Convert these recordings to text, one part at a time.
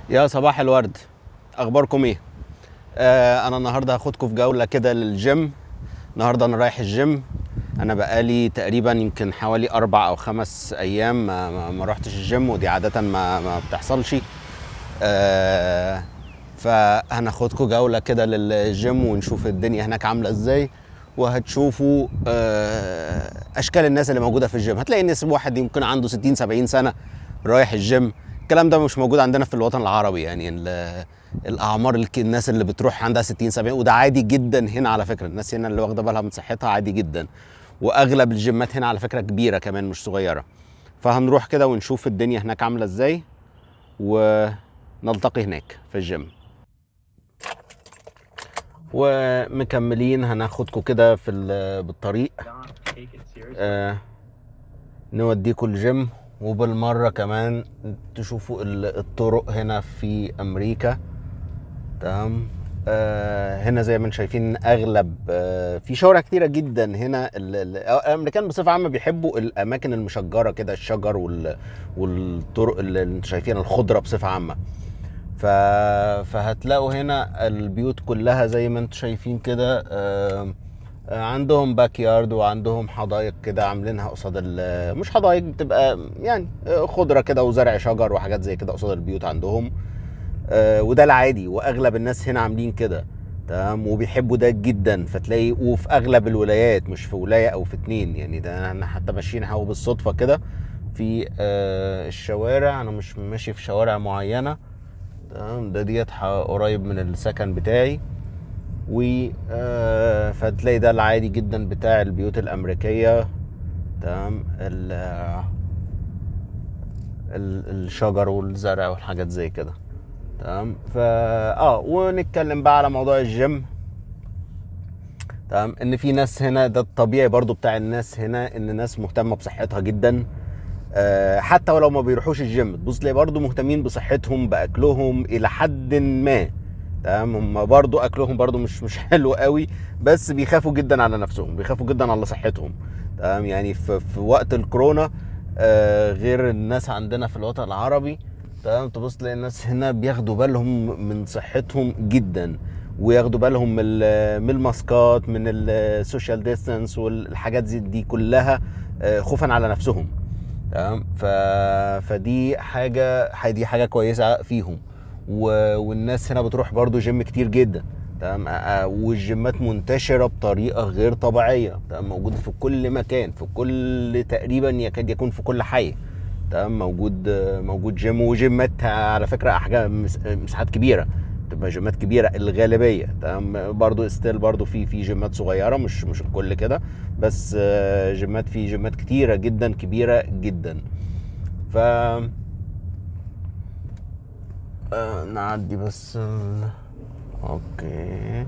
يا صباح الورد اخباركم ايه آه انا النهارده هاخدكم في جوله كده للجيم النهارده انا رايح الجيم انا بقالي تقريبا يمكن حوالي اربع او خمس ايام ما, ما, ما رحتش الجيم ودي عاده ما, ما بتحصلش آه فهناخدكم جوله كده للجيم ونشوف الدنيا هناك عامله ازاي وهتشوفوا آه اشكال الناس اللي موجوده في الجيم هتلاقي الناس واحد يمكن عنده 60 70 سنه رايح الجيم الكلام ده مش موجود عندنا في الوطن العربي يعني ال- الاعمار الك- الناس اللي بتروح عندها 60 70 وده عادي جدا هنا على فكره الناس هنا اللي واخده بالها من صحتها عادي جدا واغلب الجيمات هنا على فكره كبيره كمان مش صغيره فهنروح كده ونشوف الدنيا هناك عامله ازاي ونلتقي هناك في الجيم ومكملين هناخدكم كده في ال- بالطريق آه نوديكم الجيم وبالمرة كمان تشوفوا ال- الطرق هنا في أمريكا تمام آه هنا زي ما انتم شايفين اغلب آه في شوارع كتيره جدا هنا ال- ال- الامريكان بصفه عامه بيحبوا الاماكن المشجره كده الشجر وال والطرق اللي انتم شايفين الخضره بصفه عامه ف... فهتلاقوا هنا البيوت كلها زي ما انتم شايفين كده آه، آه، عندهم باك يارد وعندهم حدائق كده عاملينها قصاد ال... مش حدائق بتبقى يعني آه، خضره كده وزرع شجر وحاجات زي كده قصاد البيوت عندهم آه، وده العادي واغلب الناس هنا عاملين كده تمام وبيحبوا ده جدا فتلاقي وفي اغلب الولايات مش في ولايه او في اتنين يعني ده احنا حتى ماشيين هو بالصدفه كده في آه، الشوارع انا مش ماشي في شوارع معينه تمام ده ديت ح- قريب من السكن بتاعي و آه، فتلاقي ده العادي جدا بتاع البيوت الامريكيه تمام ال ال- الشجر والزرع والحاجات زي كده تمام فا اه ونتكلم بقى على موضوع الجيم تمام ان في ناس هنا ده الطبيعي برضو بتاع الناس هنا ان ناس مهتمه بصحتها جدا آه، حتى ولو ما بيروحوش الجيم تبص تلاقي برضو مهتمين بصحتهم باكلهم الى حد ما تمام هم برضو اكلهم برضو مش مش حلو قوي بس بيخافوا جدا على نفسهم بيخافوا جدا على صحتهم تمام يعني في, في وقت الكورونا آه، غير الناس عندنا في الوطن العربي تمام تبص تلاقي الناس هنا بياخدوا بالهم من صحتهم جدا وياخدوا بالهم من ال- من الماسكات من السوشيال ديستانس والحاجات دي, دي كلها آه، خوفا على نفسهم تمام ف... فدي حاجه دي حاجه كويسه فيهم و... والناس هنا بتروح برضو جيم كتير جدا تمام آه، آه، والجيمات منتشره بطريقه غير طبيعيه تمام موجوده في كل مكان في كل تقريبا يكاد يكون في كل حي تمام موجود آه، موجود جيم وجيمات على فكره احجام مس- مساحات كبيره تبقى جيمات كبيره الغالبيه تمام برضو ستيل برضو في في جيمات صغيره مش مش الكل كده بس آه، جيمات في جيمات كتيره جدا كبيره جدا ف آه، نعدي بس ال- اوكي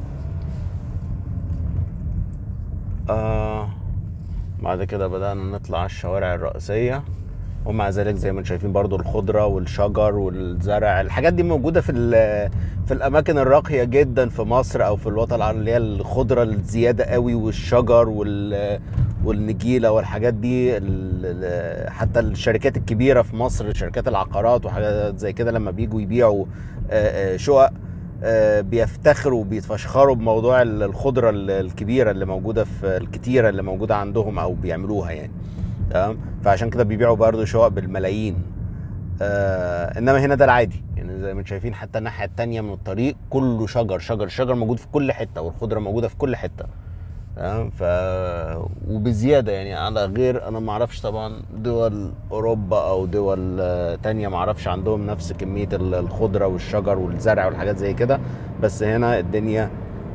آه بعد كده بدأنا نطلع على الشوارع الرئيسية ومع ذلك زي ما انتم شايفين برضو الخضرة والشجر والزرع الحاجات دي موجودة في ال- في الأماكن الراقية جدا في مصر أو في الوطن العربي اللي هي الخضرة الزيادة قوي والشجر وال والنجيلة والحاجات دي ال- ال- حتى الشركات الكبيرة في مصر شركات العقارات وحاجات زي كده لما بيجوا يبيعوا آه، آه، شقق آه، بيفتخروا وبيتفشخروا بموضوع ال- الخضره ال- الكبيره اللي موجوده في الكتيره اللي موجوده عندهم او بيعملوها يعني تمام فعشان كده بيبيعوا برضه شقق بالملايين آه انما هنا ده العادي يعني زي ما انتم شايفين حتى الناحيه التانية من الطريق كله شجر شجر شجر موجود في كل حته والخضره موجوده في كل حته تمام ف وبزياده يعني على غير انا ما اعرفش طبعا دول اوروبا او دول آه، تانية ما اعرفش عندهم نفس كميه ال- الخضره والشجر والزرع والحاجات زي كده بس هنا الدنيا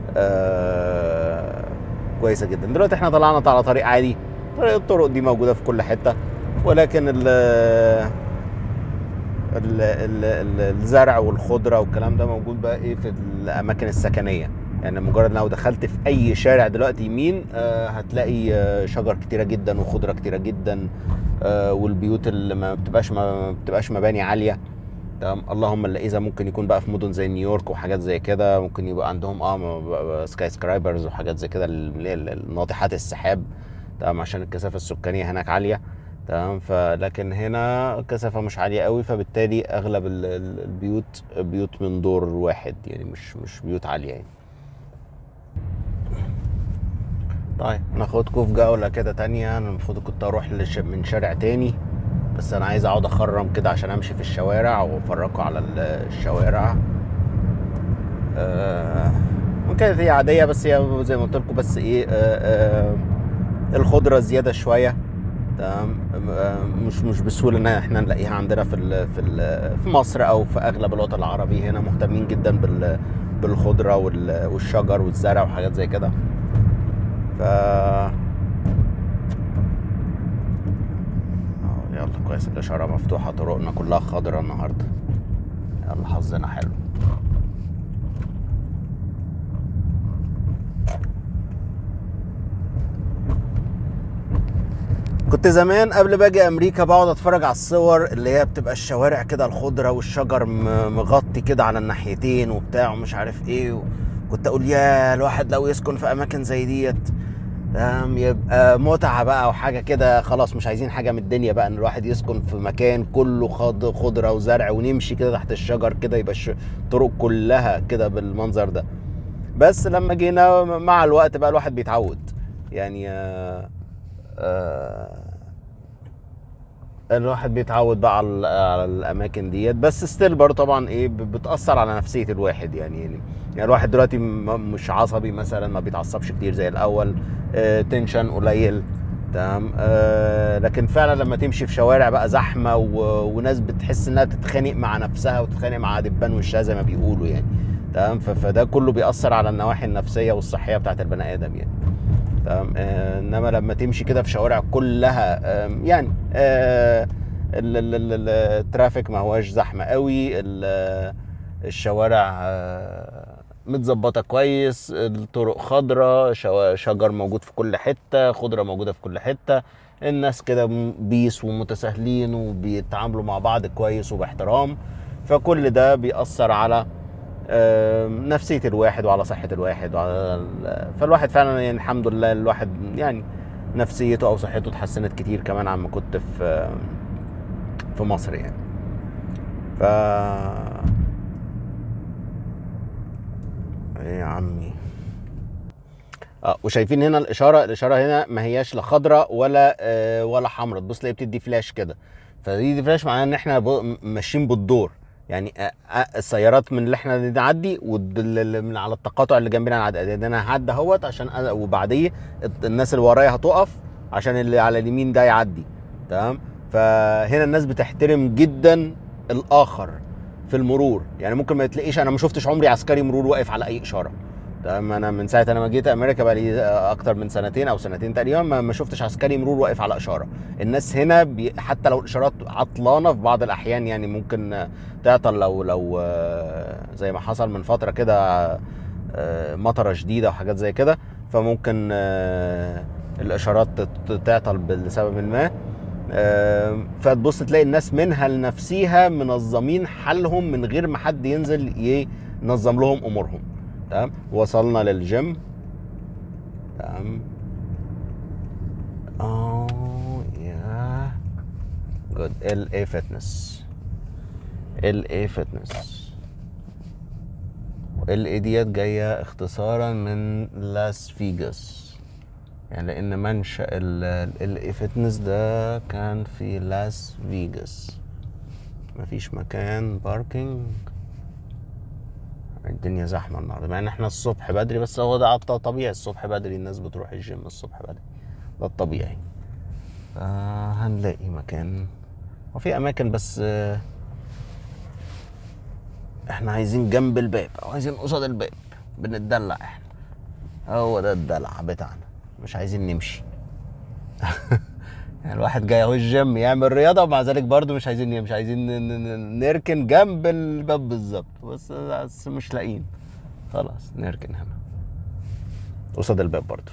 آه كويسه جدا دلوقتي احنا طلعنا على طريق عادي طريق الطرق دي موجوده في كل حته ولكن ال ال- ال- ال- الزرع والخضره والكلام ده موجود بقى ايه في الاماكن السكنيه يعني مجرد لو دخلت في اي شارع دلوقتي يمين آه، هتلاقي آه، شجر كتيره جدا وخضره كتيره جدا آه، والبيوت اللي ما بتبقاش ما بتبقاش مباني عاليه تمام اللهم الا اذا ممكن يكون بقى في مدن زي نيويورك وحاجات زي كده ممكن يبقى عندهم اه سكاي سكرايبرز وحاجات زي كده اللي هي ناطحات السحاب تمام عشان الكثافه السكانيه هناك عاليه تمام فلكن هنا كثافة مش عالية قوي فبالتالي اغلب ال- ال- البيوت بيوت من دور واحد يعني مش مش بيوت عالية يعني طيب ناخدكم في جولة كده تانية انا المفروض كنت اروح لش- من شارع تاني بس انا عايز اقعد اخرم كده عشان امشي في الشوارع وافرجكم على ال- الشوارع آه، ممكن هي عادية بس هي زي ما قلت لكم بس ايه آه، آه، الخضرة زيادة شوية تمام آه، مش مش بسهولة ان احنا نلاقيها عندنا في ال في ال في مصر او في اغلب الوطن العربي هنا مهتمين جدا بال بالخضرة وال- والشجر والزرع وحاجات زي كده ف آه، يلا كويس الإشارة مفتوحة طرقنا كلها خضرة النهاردة يلا حظنا حلو كنت زمان قبل ما اجي امريكا بقعد اتفرج على الصور اللي هي بتبقى الشوارع كده الخضره والشجر م- مغطي كده على الناحيتين وبتاع ومش عارف ايه كنت اقول يا الواحد لو يسكن في اماكن زي ديت فاهم يبقى متعه بقى وحاجه كده خلاص مش عايزين حاجه من الدنيا بقى ان الواحد يسكن في مكان كله خض خضره وزرع ونمشي كده تحت الشجر كده يبقى الش- الطرق كلها كده بالمنظر ده بس لما جينا مع الوقت بقى الواحد بيتعود يعني آه آه الواحد بيتعود بقى على على الاماكن ديت بس ستيل برضه طبعا ايه ب- بتاثر على نفسيه الواحد يعني يعني, يعني الواحد دلوقتي م- مش عصبي مثلا ما بيتعصبش كتير زي الاول آه تنشن قليل تمام آه لكن فعلا لما تمشي في شوارع بقى زحمه و... وناس بتحس انها تتخانق مع نفسها وتتخانق مع دبان وشها زي ما بيقولوا يعني تمام ف- فده كله بيأثر على النواحي النفسيه والصحيه بتاعت البني ادم يعني تمام آه، انما لما تمشي كده في شوارع كلها آم، يعني آه، ال- ال- ال- ال- الترافيك ما هواش زحمه قوي ال- الشوارع آه، متظبطه كويس الطرق خضراء شوا- شجر موجود في كل حته خضره موجوده في كل حته الناس كده م- بيس ومتساهلين وبيتعاملوا مع بعض كويس وباحترام فكل ده بيأثر على آم، نفسيه الواحد وعلى صحه الواحد وعلى ال- فالواحد فعلا يعني الحمد لله الواحد يعني نفسيته او صحته اتحسنت كتير كمان عما كنت في في مصر يعني ف ايه يا عمي اه وشايفين هنا الاشاره الاشاره هنا ما هياش لا خضراء ولا آه ولا حمراء تبص تلاقي بتدي فلاش كده فدي دي فلاش معناها ان احنا ب- ماشيين بالدور يعني آه آه السيارات من اللي احنا نعدي ومن على التقاطع اللي جنبنا نعدي ده انا هعدي اهوت عشان أنا وبعديه الت- الناس اللي ورايا هتقف عشان اللي على اليمين ده يعدي تمام فهنا الناس بتحترم جدا الاخر في المرور يعني ممكن ما تلاقيش انا ما شفتش عمري عسكري مرور واقف على اي اشاره تمام انا من ساعه انا ما جيت امريكا بقى لي اكتر من سنتين او سنتين تقريبا ما ما شفتش عسكري مرور واقف على اشاره الناس هنا بي حتى لو الاشارات عطلانه في بعض الاحيان يعني ممكن تعطل لو لو آه، زي ما حصل من فتره كده آه، مطره شديده وحاجات زي كده فممكن آه، الاشارات تت- تعطل بسبب ما آه، فتبص تلاقي الناس منها لنفسيها منظمين حالهم من غير ما حد ينزل ينظم لهم امورهم تمام وصلنا للجيم تمام اه يا جود ال اي فتنس ال اي فتنس ال اي ديت جايه اختصارا من لاس فيجاس يعني لان منشا ال اي فتنس ده كان في لاس فيجاس مفيش مكان باركينج الدنيا زحمه النهارده مع ان احنا الصبح بدري بس هو ده عط- طبيعي الصبح بدري الناس بتروح الجيم الصبح بدري ده الطبيعي آه هنلاقي مكان وفي اماكن بس آه احنا عايزين جنب الباب او عايزين قصاد الباب بنتدلع احنا هو ده الدلع بتاعنا مش عايزين نمشي يعني الواحد جاي اهو الجيم يعمل رياضه ومع ذلك برضه مش عايزين نمشي عايزين ن- ن- نركن جنب الباب بالظبط بس بس مش لاقيين خلاص نركن هنا قصاد الباب برضه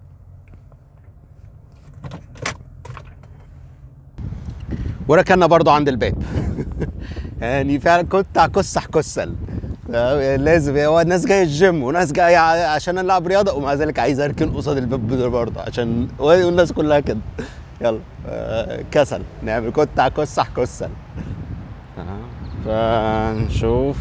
وركنا برضه عند الباب يعني فعلا كنت هكسح كسل لازم هو الناس جايه الجيم وناس جايه ع- عشان العب رياضه ومع ذلك عايز اركن قصاد الباب ده برضه عشان والناس كلها كده يلا آه، كسل نعمل كنت كسح كسل تمام فنشوف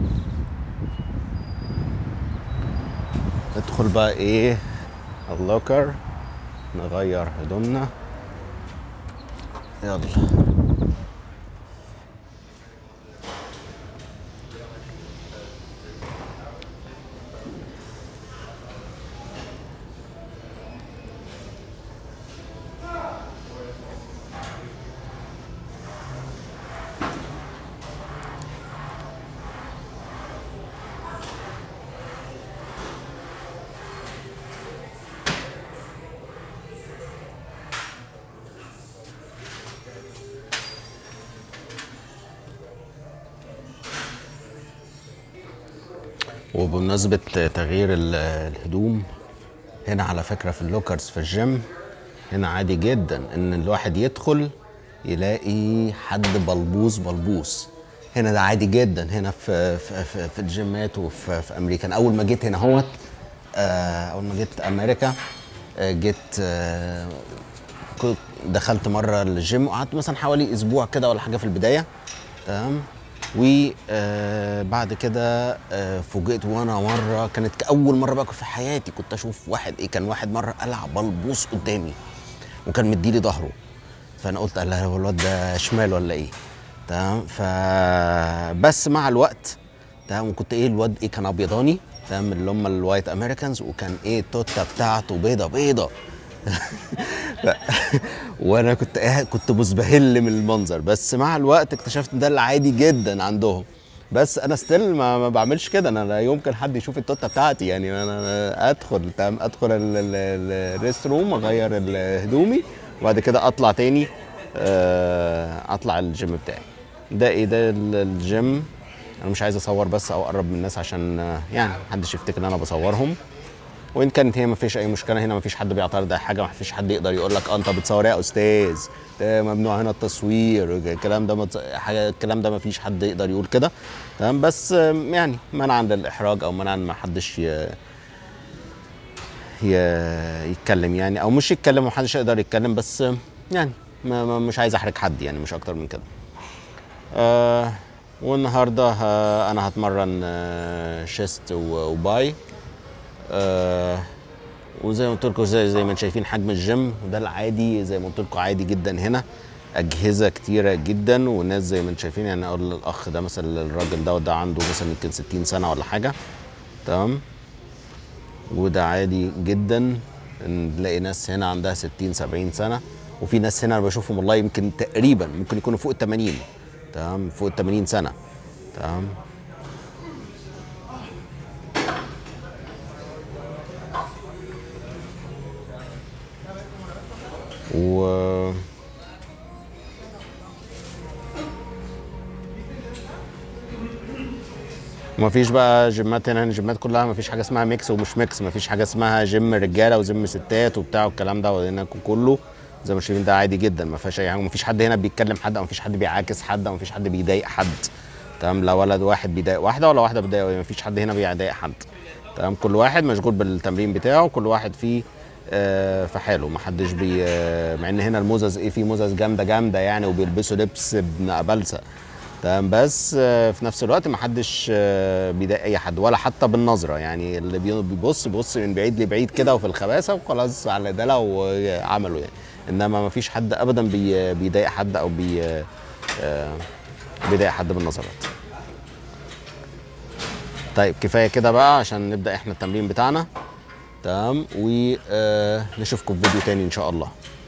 ندخل بقى ايه اللوكر نغير هدومنا يلا وبمناسبة تغيير ال- الهدوم هنا على فكرة في اللوكرز في الجيم هنا عادي جدا ان الواحد يدخل يلاقي حد بلبوس بلبوس هنا ده عادي جدا هنا في في, في, في الجيمات وفي في امريكا أنا اول ما جيت هنا هوت آه، اول ما جيت امريكا آه، جيت آه، كنت دخلت مره الجيم وقعدت مثلا حوالي اسبوع كده ولا حاجه في البدايه تمام وبعد كده آه، فوجئت وانا مره كانت اول مره بقى في حياتي كنت اشوف واحد ايه كان واحد مره قلع بلبوس قدامي وكان مديلي ظهره فانا قلت الله هو الواد ده شمال ولا ايه تمام فبس مع الوقت تمام وكنت ايه الواد ايه كان ابيضاني تمام اللي هم الوايت امريكانز وكان ايه التوته بتاعته بيضه بيضه ف- وانا كنت قاعد كنت مزبهل من المنظر بس مع الوقت اكتشفت ان ده العادي جدا عندهم بس انا ستيل ما, ما بعملش كده انا لا يمكن حد يشوف التوته بتاعتي يعني انا أنا ادخل تمام ادخل ال- ال- الريست روم اغير ال- هدومي وبعد كده اطلع تاني آه، اطلع الجيم بتاعي ده ايه ده ال- الجيم انا مش عايز اصور بس او اقرب من الناس عشان آه، يعني محدش يفتكر ان انا بصورهم وان كانت هي ما فيش اي مشكله هنا ما فيش حد بيعترض على حاجه ما فيش حد يقدر يقول لك اه انت بتصور ايه يا استاذ ده ممنوع هنا التصوير الكلام ده متص... حاجه الكلام ده ما فيش حد يقدر يقول كده تمام بس آم، يعني منعا للاحراج او منعا ما حدش ي... ي... يتكلم يعني او مش يتكلم ومحدش يقدر يتكلم بس آم، يعني ما... ما مش عايز احرج حد يعني مش اكتر من كده آه والنهارده ه... انا هتمرن آه، شيست و- وباي آه وزي ما قلت لكم زي زي ما انتم شايفين حجم الجيم وده العادي زي ما قلت لكم عادي جدا هنا اجهزه كتيره جدا والناس زي ما انتم شايفين يعني اقول الاخ ده مثلا الراجل ده ده عنده مثلا يمكن 60 سنه ولا حاجه تمام وده عادي جدا ان نلاقي ناس هنا عندها 60 70 سنه وفي ناس هنا انا بشوفهم والله يمكن تقريبا ممكن يكونوا فوق ال 80 تمام فوق ال 80 سنه تمام و مفيش بقى جيمات هنا الجيمات كلها مفيش حاجه اسمها ميكس ومش ميكس مفيش حاجه اسمها جيم رجاله وجيم ستات وبتاع والكلام ده وهنا كله زي ما شايفين ده عادي جدا ما فيهاش اي حاجه مفيش حد هنا بيتكلم حد او مفيش حد بيعاكس حد او مفيش حد بيضايق حد تمام لا ولد واحد بيضايق واحده ولا واحده بتضايق مفيش حد هنا بيضايق حد تمام كل واحد مشغول بالتمرين بتاعه كل واحد فيه آه، في حاله ما حدش بي آه، مع ان هنا الموزز ايه في موزز جامده جامده يعني وبيلبسوا لبس ابن ابلسه تمام بس آه، في نفس الوقت ما حدش آه، بيضايق اي حد ولا حتى بالنظره يعني اللي بي- بيبص بيبص من بعيد لبعيد كده وفي الخباثه وخلاص على ده لو عملوا يعني انما ما فيش حد ابدا بي- بيضايق حد او بي آه، بيضايق حد بالنظرات طيب كفايه كده بقى عشان نبدا احنا التمرين بتاعنا تمام ونشوفكم في فيديو تاني ان شاء الله